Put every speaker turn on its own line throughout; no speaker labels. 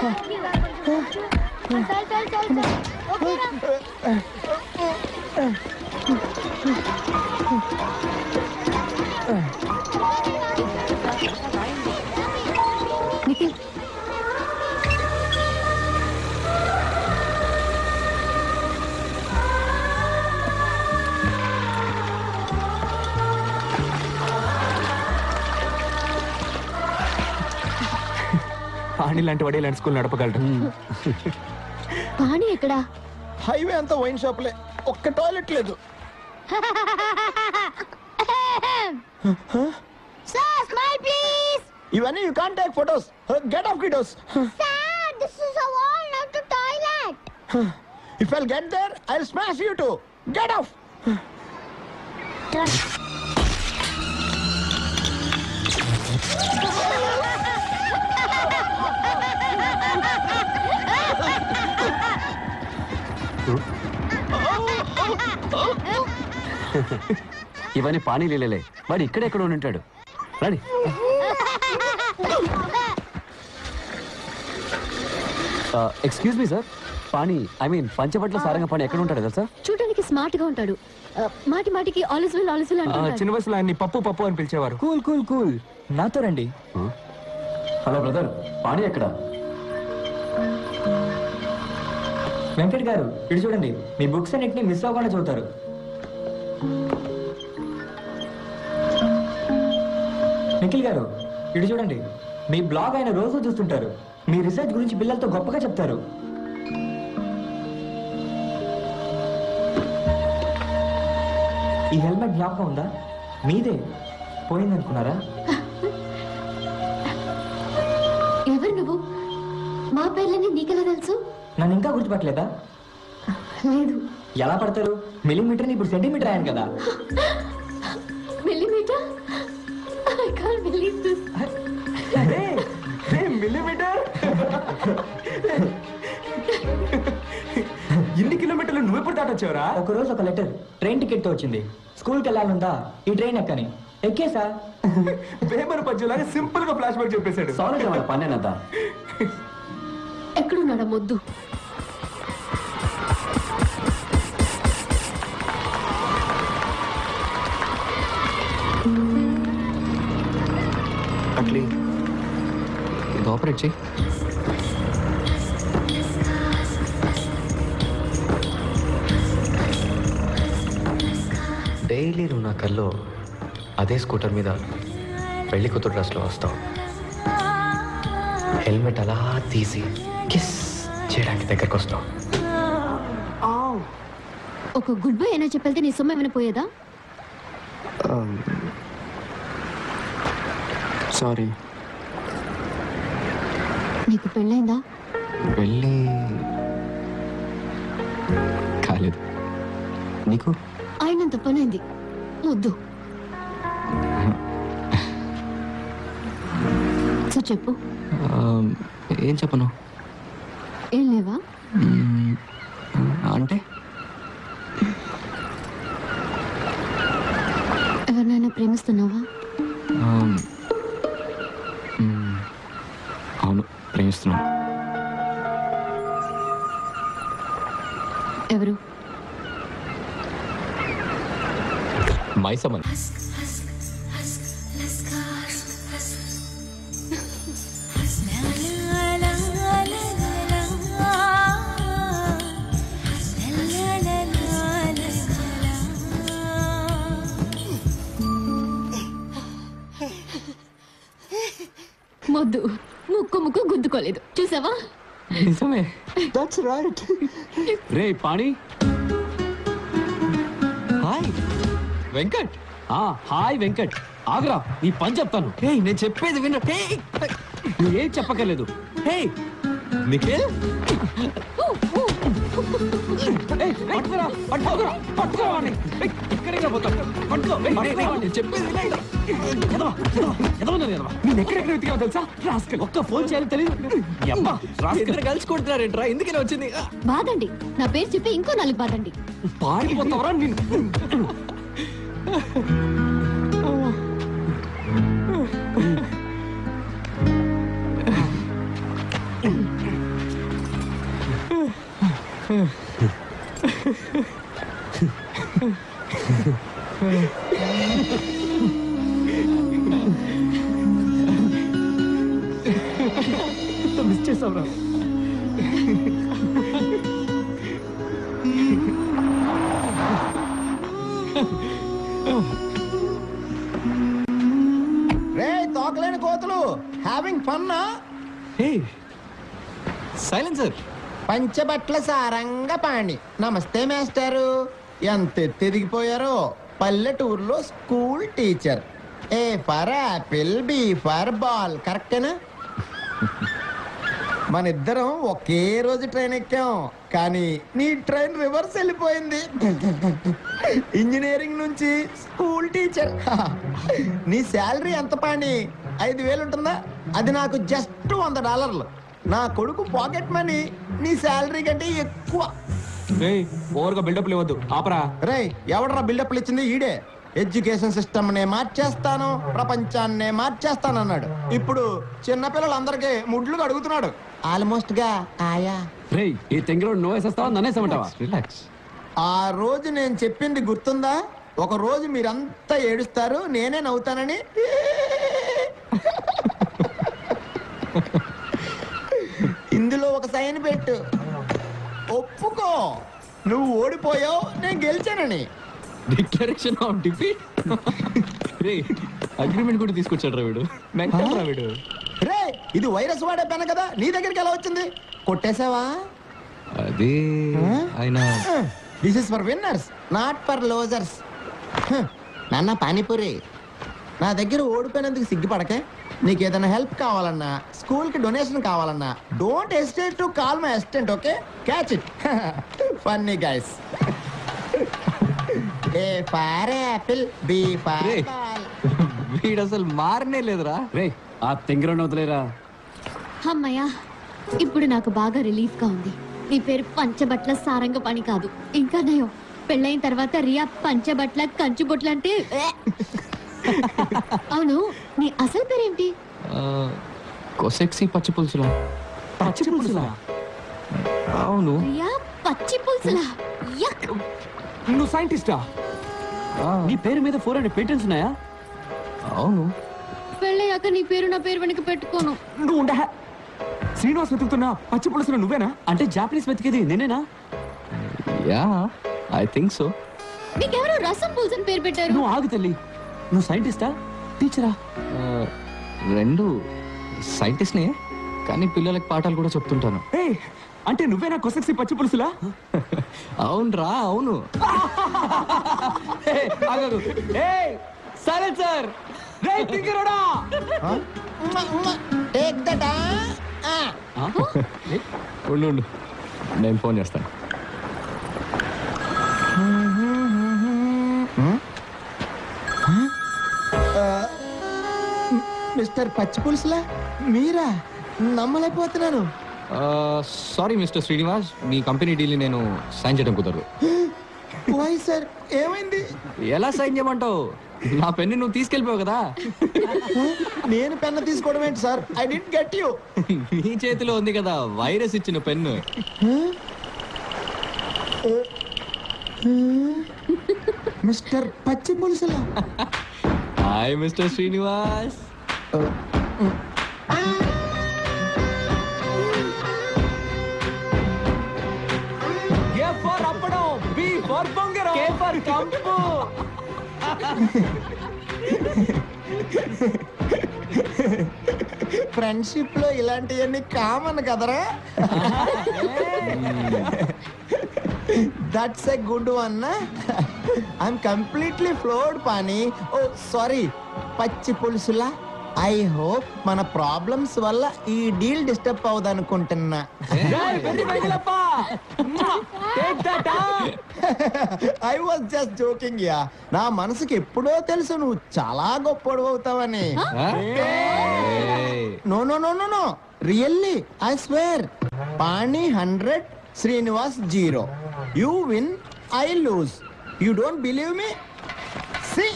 चल चल चल चल ओके ना
నిఖిల్
పాణి లాంటి వాడే ఇలాంటి స్కూల్ నడపగలరు
పాణి ఎక్కడా
హైవే అంతా వైన్ షాప్లే ఒక్క టాయిలెట్ లేదు
Sir, smile please.
ఇవన్నీ you can't take photos get off kiddos
Sir, this is a wall, not a toilet.
If I'll get there I smash you to get off
ఇవన్నీ పానీ లీలలే వాడు ఇక్కడెక్కడ ఉంటాడు రండి excuse me sir Pani I mean Panchabatla Saranga Pani ఎక్కడ ఉంటాడు కదా సార్
చూడడానికి స్మార్ట్ గా ఉంటాడు ఆ, మాటి మాటికి ఆలిస్ విల్ ఆలిస్ విల్
ఆ,
అంటున్నాడు
చిన్న వయసులో ఆయన్ని పప్పు పప్పు అని పిలిచేవారు
కూల్ కూల్ కూల్ నాతో రండి
హలో బ్రదర్ పాణి ఎక్కడ
వెంకట్ గారు ఇటు చూడండి మీ బుక్స్ అన్నిటిని మిస్ అవ్వకుండా చదువుతారు నిఖిల్ గారు ఇటు చూడండి మీ బ్లాగ్ ఆయన రోజు చూస్తుంటారు మీ రీసెర్చ్ గురించి పిల్లలతో గొప్పగా చెప్తారు ఈ హెల్మెట్ జ్ఞాపకం ఉందా మీదే పోయిందనుకున్నారా
ఎవరు నువ్వు మా పేర్లని నీకెలా తెలుసు
నన్ను ఇంకా గుర్తుపట్టలేదా
లేదు
ఎలా పడతారు మిల్లీమీటర్ని ఇప్పుడు సెంటీమీటర్ అయ్యాను కదా
millimetre I can't believe this
millimetre ఇన్ని కిలోమీటర్లు నువ్వు ఎప్పుడు దాటొచ్చావురా
ఒక రోజు ఒక లెటర్ ట్రైన్ టికెట్ తో వచ్చింది స్కూల్కి వెళ్ళాలందా ఈ ట్రైన్ ఎక్కని ఎక్కేసా
పేపర్ పద్యంలాగా సింపుల్ గా ఫ్లాష్ బ్యాక్ చెప్పేశాడు
సారీ వాళ్ళ పన్నేనంతా
ఎక్కడున్నాడా మొద్దు
అట్లీ ఇది ఆపరేట్ చేయి డైలీ నువ్వు నా కల్లో అదే స్కూటర్ మీద పెళ్లి కూతురు డ్రెస్లో వస్తావు హెల్మెట్ అలా తీసి కిస్ చేయడానికి దగ్గరకు వస్తావు
ఒక గుడ్ బై అయినా చెప్పెళ్తే నీ సొమ్ము ఏమైనా పోయేదా
సారీ
నీకు పెళ్ళైందా
పెళ్ళి కాలేదు నీకు
అయినంత పనైంది ముద్దు సో చెప్పు
ఆ, ఏం చెప్పను
ఏం లేవా
మ్మ్, అంటే
ఎవరినైనా ప్రేమిస్తున్నావా
ఆ, మ్మ్, అవును ప్రేమిస్తున్నాను
ఎవరు
మైసమన్
మొద్దు ముక్కు ముక్కు గుద్దుకోలేదు చూసావా
నిజమే
దట్స్ రైట్
రే పాణి హాయ్ వెంకట్ ఆ హాయ్ వెంకట్ ఆగరా నీ పని చెప్తాను హే నేను చెప్పేది విన హే నువ్వేం చెప్పక్కర్లేదు హే నిఖిల్ ఏయ్, పట్టుకురా, పట్టుకురా, పట్టుకురా వాడిని. ఏయ్, ఇక్కడే పోతాం. పట్టుకో, ఏయ్, పట్టుకో వాడిని. చెప్పేది విను. ఎదవా, ఎదవా, ఎదవన్నారు ఎదవా. నేను ఎక్కడెక్కడ వెతికావో తెలుసా రాస్కల్ ఒక్క ఫోన్ చేయాలి తెలియదు ఈ అబ్బా రాస్కల్ కలిసి కొడుతున్నారేంట్రా ఎందుకని వచ్చింది
బాదండి నా పేరు చెప్పి ఇంకో నాలుగు బాదండి
పారిపోతావరా నిన్ను చేసావురా
రే తోకలేని కోతులు హ్యావింగ్ ఫన్నా
హే సైలెన్సర్
పంచబట్ల సారంగ పాణి నమస్తే మాస్టారు ఎంత ఎత్తు ఎదిగిపోయారో పల్లెటూరులో school teacher A for apple B for ball కరెక్టేనా మన ఇద్దరం ఒకే రోజు ట్రైన్ ఎక్కాం కానీ నీ ట్రైన్ రివర్స్ వెళ్ళిపోయింది ఇంజనీరింగ్ నుంచి స్కూల్ టీచర్ నీ శాలరీ ఎంత పాణి ఐదు వేలు ఉంటుందా అది నాకు జస్ట్ వంద డాలర్లు నా కొడుకు పాకెట్ మనీ నీ శాలరీ కంటే ఎక్కువ
రేయ్ ఓవర్గా బిల్డప్ ఇవ్వద్దు ఆపరా
రేయ్ ఎవడరా బిల్డప్లు ఇచ్చింది ఈడే ఎడ్యుకేషన్ సిస్టమ్ నే మార్చేస్తాను ప్రపంచాన్నే మార్చేస్తాను అన్నాడు ఇప్పుడు చిన్నపిల్లలందరికీ ముడ్లు అడుగుతున్నాడు ఆల్మోస్ట్ గా ఆయా
రేయ్ ఈ తెంగిలో నువ్వు వేసేస్తావా నన్నేసేమంటావా రిలాక్స్
ఆ రోజు నేను చెప్పింది గుర్తుందా ఒక రోజు మీరంతా ఏడుస్తారు నేనే నవ్వుతానని ఇందులో ఒక సైన్ పెట్టు ఒప్పుకో నువ్వు ఓడిపోయావు నేను గెలిచానని
డిక్లరేషన్ ఆఫ్ డిఫీట్ రే అగ్రిమెంట్ కూడా తీసుకొచ్చాడు రా వీడు
మెంటల్ రా వీడు
రే ఇది వైరస్ వాడే పెన కదా నీ దగ్గరికి ఎలా వచ్చింది కొట్టేశావా
అది ఆయన
this is for winners not for losers నాన్న పానీపూరి నా దగ్గర ఓడిపోయినందుకు సిగ్గుపడకే నీకు ఏదైనా హెల్ప్ కావాలన్నా స్కూల్ కి డొనేషన్ కావాలన్నా don't hesitate to call my assistant okay catch it funny guys A for apple B for
Hey. వీడు అసలు మారనే లేదురా రే ఆ తెంగిలో వదిలేరా
అమ్మయ్యా ఇప్పుడు నాకు బాగా రిలీఫ్ గా ఉంది నీ పేరు పంచబట్ల సారంగ పని కాదు ఇంకా నయం పెళ్ళైన తర్వాత రియా పంచబట్ల కంచుబొట్ల అంటే ఏ! అవును నీ అసలు పేరేంటి
కొసెక్సీ పచ్చి పులుసులా
పచ్చి పులుసులా?
అవును
రియా పచ్చి పులుసులా యక్
నువ్వు సైంటిస్టా
నీ పేరు మీద ఫోర్ హండ్రెడ్ పేటెంట్స్ ఉన్నాయా అవును
పెళ్ళయ్యాక నీ పేరు నా పేరు వెనక పెట్టుకోను
నువ్వు ఉండ శ్రీనివాస్ వెతుకుతున్నా పచ్చి పులుసులో నువ్వేనా
అంటే జాపనీస్ వెతికేది నేనేనా యా ఐ థింక్ సో
నీకెవరో రసం పులుసు అని పేరు పెట్టారు
నువ్వు ఆగు తల్లి నువ్వు సైంటిస్టా టీచరా రెండు సైంటిస్ట్నే కానీ పిల్లలకి పాఠాలు కూడా చెప్తుంటాను
ఏయ్ అంటే నువ్వేనా కొసక్సి పచ్చి పులుసులా
అవునరా అవును సరే సార్
రే తింగిరోడా
టేక్ దట్
ఉండు ఉండు నేను ఫోన్ చేస్తాను
మిస్టర్ పచ్చి పులుసులా మీరా నమ్మలేకపోతున్నాను
సారీ మిస్టర్ శ్రీనివాస్ మీ కంపెనీ డీల్ని నేను సైన్ చేయడం కుదరదు
వై సార్ ఏమైంది
ఎలా సైన్ చేయమంటావు నా పెన్ను నువ్వు తీసుకెళ్ళిపోయావు కదా
నేను పెన్ను తీసుకోవడం ఏంటి sir I didn't get you
నీ చేతిలో ఉంది కదా వైరస్ ఇచ్చిన పెన్ను
మిస్టర్ పచ్చి పులుసులా
hi mister Srinivas
A for అప్పడం బి ఫర్ బొంగరం కే ఫర్ కంపు
ఫ్రెండ్షిప్ లో ఇలాంటివన్నీ కామన్ కదరా that's a good one I'm completely floored Pani oh sorry పచ్చి పులుసులా ఐ హోప్ మన ప్రాబ్లమ్స్ వల్ల ఈ డీల్ డిస్టర్బ్ అవ్వదనుకుంటున్నా
వెర్రి వెంగలప్ప take that
I was just joking yeah నా మనసుకి ఎప్పుడో తెలుసు నువ్వు చాలా గొప్పడు అవుతావని no no no no no really I swear Pani hundred Srinivas zero you win I lose you don't believe me see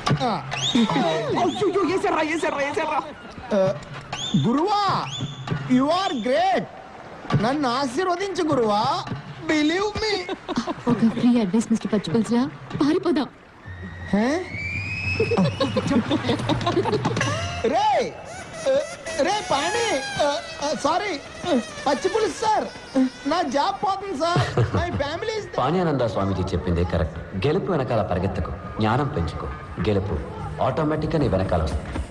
అయ్యో ఏసర్రా ఏసర్రా ఏసర్రా
గురువా యు ఆర్ గ్రేట్ నన్ను ఆశీర్వదించు గురువా బిలీవ్ మీ
ఒక ఫ్రీ అడ్వైస్ మిస్టర్ పచ్చి పులుసులా పారిపోదాం
రే రే పాణి సారీ పచ్చి పులుసు సార్ నా జాబ్ పోతుంది sir my family
Panyananda Swamiji చెప్పింది కరెక్ట్ గెలుపు వెనకాల పరిగెత్తకు జ్ఞానం పెంచుకో గెలుపు ఆటోమేటిక్గా నీ వెనకాల వస్తుంది